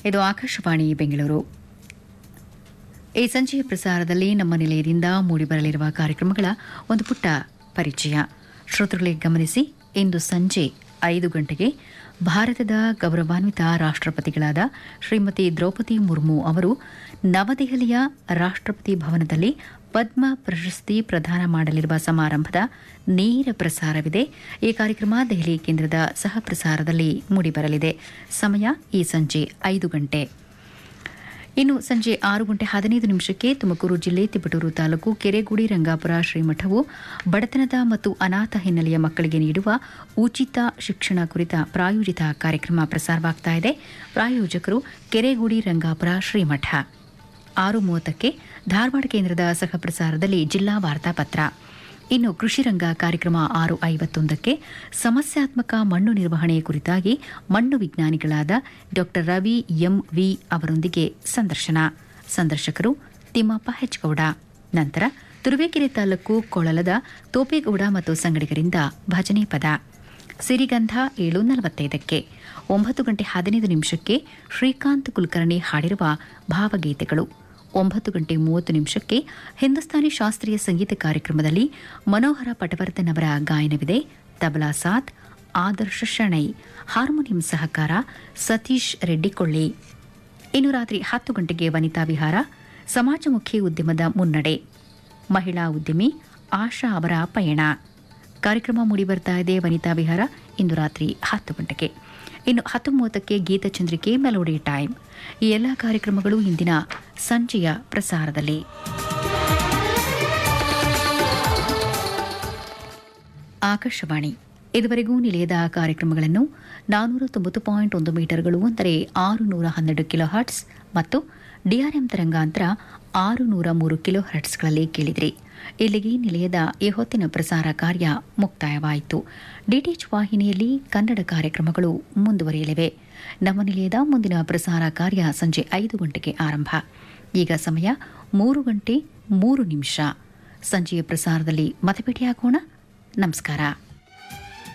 ಇದು ಆಕಾಶವಾಣಿ ಬೆಂಗಳೂರು ಈ ಸಂಜೆಯ ಪ್ರಸಾರದಲ್ಲಿ ನಮ್ಮ ನಿಲಯದಿಂದ ಮೂಡಿಬರಲಿರುವ ಕಾರ್ಯಕ್ರಮಗಳ ಒಂದು ಪುಟ್ಟ ಪರಿಚಯ ಶ್ರೋತೃಗಳಿಗೆ ಗಮನಿಸಿ ಇಂದು ಸಂಜೆ ಐದು ಗಂಟೆಗೆ ಭಾರತದ ಗೌರವಾನ್ವಿತ ರಾಷ್ಟ್ರಪತಿಗಳಾದ ಶ್ರೀಮತಿ ದ್ರೌಪದಿ ಮುರ್ಮು ಅವರು ನವದೆಹಲಿಯ ರಾಷ್ಟ್ರಪತಿ ಭವನದಲ್ಲಿ ಪದ್ಮ ಪ್ರಶಸ್ತಿ ಪ್ರದಾನ ಮಾಡಲಿರುವ ಸಮಾರಂಭದ ನೇರ ಪ್ರಸಾರವಿದೆ ಈ ಕಾರ್ಯಕ್ರಮ ದೆಹಲಿ ಕೇಂದ್ರದ ಸಹ ಪ್ರಸಾರದಲ್ಲಿ ಮೂಡಿಬರಲಿದೆ ಸಮಯ ಈ ಸಂಜೆ ಐದು ಗಂಟೆ ಇನ್ನು ಸಂಜೆ ಆರು ಗಂಟೆ ಹದಿನೈದು ನಿಮಿಷಕ್ಕೆ ತುಮಕೂರು ಜಿಲ್ಲೆ ತಿಪಟೂರು ತಾಲೂಕು ಕೆರೆಗುಡಿ ರಂಗಾಪುರ ಶ್ರೀಮಠವು ಬಡತನದ ಮತ್ತು ಅನಾಥ ಹಿನ್ನೆಲೆಯ ಮಕ್ಕಳಿಗೆ ನೀಡುವ ಉಚಿತ ಶಿಕ್ಷಣ ಕುರಿತ ಪ್ರಾಯೋಜಿತ ಕಾರ್ಯಕ್ರಮ ಪ್ರಸಾರವಾಗ್ತಾ ಇದೆ ಪ್ರಾಯೋಜಕರು ಕೆರೆಗುಡಿ ರಂಗಾಪುರ ಶ್ರೀಮಠ ಆರು ಮೂವತ್ತಕ್ಕೆ ಧಾರವಾಡ ಕೇಂದ್ರದ ಸಹ ಪ್ರಸಾರದಲ್ಲಿ ಜಿಲ್ಲಾ ವಾರ್ತಾಪತ್ರ ಇನ್ನು ಕೃಷಿ ರಂಗ ಕಾರ್ಯಕ್ರಮ ಆರು ಐವತ್ತೊಂದಕ್ಕೆ ಸಮಸ್ಯಾತ್ಮಕ ಮಣ್ಣು ನಿರ್ವಹಣೆ ಕುರಿತಾಗಿ ಮಣ್ಣು ವಿಜ್ಞಾನಿಗಳಾದ ಡಾ ರವಿ ಎಂ ವಿ ಅವರೊಂದಿಗೆ ಸಂದರ್ಶನ ಸಂದರ್ಶಕರು ತಿಮ್ಮಪ್ಪ ಹೆಚ್ಗೌಡ ನಂತರ ತುರುವೇಕೆರೆ ತಾಲೂಕು ಕೊಳಲದ ತೋಪೇಗೌಡ ಮತ್ತು ಸಂಗಡಿಗರಿಂದ ಭಜನೆ ಪದ ಸಿರಿಗಂಧ ಏಳು ನಲವತ್ತೈದಕ್ಕೆ ಒಂಬತ್ತು ಗಂಟೆ ಹದಿನೈದು ನಿಮಿಷಕ್ಕೆ ಶ್ರೀಕಾಂತ್ ಕುಲಕರ್ಣಿ ಹಾಡಿರುವ ಭಾವಗೀತೆಗಳು ಒಂಬತ್ತು ಗಂಟೆ ಮೂವತ್ತು ನಿಮಿಷಕ್ಕೆ ಹಿಂದೂಸ್ತಾನಿ ಶಾಸ್ತ್ರೀಯ ಸಂಗೀತ ಕಾರ್ಯಕ್ರಮದಲ್ಲಿ ಮನೋಹರ ಪಟವರ್ಧನ್ ಅವರ ಗಾಯನವಿದೆ ತಬಲಾ ಸಾತ್ ಆದರ್ಶ ಶಣೈ ಹಾರ್ಮೋನಿಯಂ ಸಹಕಾರ ಸತೀಶ್ ರೆಡ್ಡಿಕೊಳ್ಳಿ ಇನ್ನು ರಾತ್ರಿ ಹತ್ತು ಗಂಟೆಗೆ ವನಿತಾ ವಿಹಾರ ಸಮಾಜಮುಖಿ ಉದ್ಯಮದ ಮುನ್ನಡೆ ಮಹಿಳಾ ಉದ್ಯಮಿ ಆಶಾ ಅವರ ಪಯಣ ಕಾರ್ಯಕ್ರಮ ಮೂಡಿಬರ್ತಾ ಇದೆ ವನಿತಾ ವಿಹಾರ ಇಂದು ರಾತ್ರಿ ಹತ್ತು ಗಂಟೆಗೆ ಇನ್ನು ಹತ್ತು ಮೂವತ್ತಕ್ಕೆ ಗೀತಚಂದ್ರಿಕೆ ಮೆಲೋಡಿ ಟೈಮ್ ಈ ಎಲ್ಲ ಕಾರ್ಯಕ್ರಮಗಳು ಇಂದಿನ ಸಂಜೆಯ ಪ್ರಸಾರದಲ್ಲಿ ಆಕಾಶವಾಣಿ ಇದುವರೆಗೂ ನಿಲಯದ ಕಾರ್ಯಕ್ರಮಗಳನ್ನು ನಾನೂರ ತೊಂಬತ್ತು ಪಾಯಿಂಟ್ ಒಂದು ಮೀಟರ್ಗಳು ಅಂದರೆ ಆರು ನೂರ ಹನ್ನೆರಡು ಕಿಲೋ ಹರ್ಟ್ಸ್ ಮತ್ತು ಡಿಆರ್ಎಂ ತರಂಗಾಂತರ ಆರು ನೂರ ಮೂರು ಕಿಲೋ ಹರ್ಟ್ಸ್ಗಳಲ್ಲಿ ಕೇಳಿದ್ರಿ ಇಲ್ಲಿಗೆ ನಿಲಯದ ಈ ಹೊತ್ತಿನ ಪ್ರಸಾರ ಕಾರ್ಯ ಮುಕ್ತಾಯವಾಯಿತು ಡಿಟಿಎಚ್ ವಾಹಿನಿಯಲ್ಲಿ ಕನ್ನಡ ಕಾರ್ಯಕ್ರಮಗಳು ಮುಂದುವರಿಯಲಿವೆ ನಮ್ಮ ನಿಲಯದ ಮುಂದಿನ ಪ್ರಸಾರ ಕಾರ್ಯ ಸಂಜೆ ಐದು ಗಂಟೆಗೆ ಆರಂಭ ಈಗ ಸಮಯ ಮೂರು ಗಂಟೆ ಮೂರು ನಿಮಿಷ ಸಂಜೆಯ ಪ್ರಸಾರದಲ್ಲಿ ಮತಭೇಟಿಯಾಗೋಣ ನಮಸ್ಕಾರ